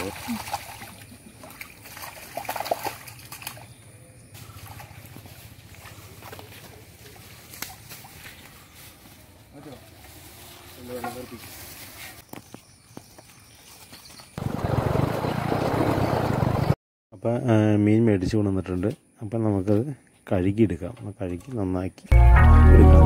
അത് അപ്പോൾ മീൻ മേടിച്ച് കൊണ്ടുവന്നിട്ടുണ്ട് അപ്പം നമുക്കത് കഴുകിയെടുക്കാം ഒന്ന് കഴുകി നന്നാക്കി എടുക്കാം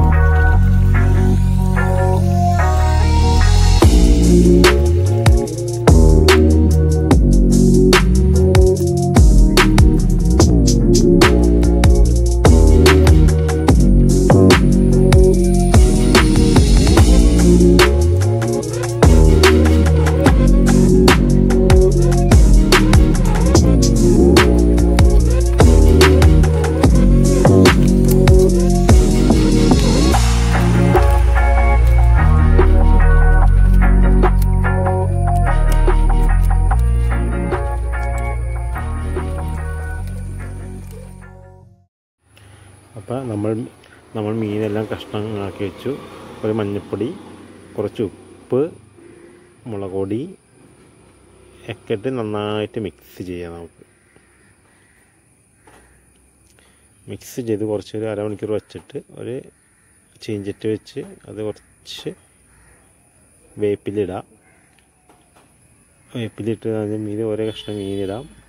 അപ്പോൾ നമ്മൾ നമ്മൾ മീനെല്ലാം കഷ്ണങ്ങളാക്കി വെച്ചു ഒരു മഞ്ഞൾപ്പൊടി കുറച്ച് ഉപ്പ് മുളക് പൊടി ഒക്കെ ഇട്ട് നന്നായിട്ട് മിക്സ് ചെയ്യാം നമുക്ക് മിക്സ് ചെയ്ത് കുറച്ച് ഒരു അരമണിക്കൂർ വെച്ചിട്ട് ഒരു ചീഞ്ചട്ടി വെച്ച് അത് കുറച്ച് വേപ്പിലിടാം വേപ്പിലിട്ട് അതിന് മീൻ ഓരോ കഷ്ണം മീനിടാം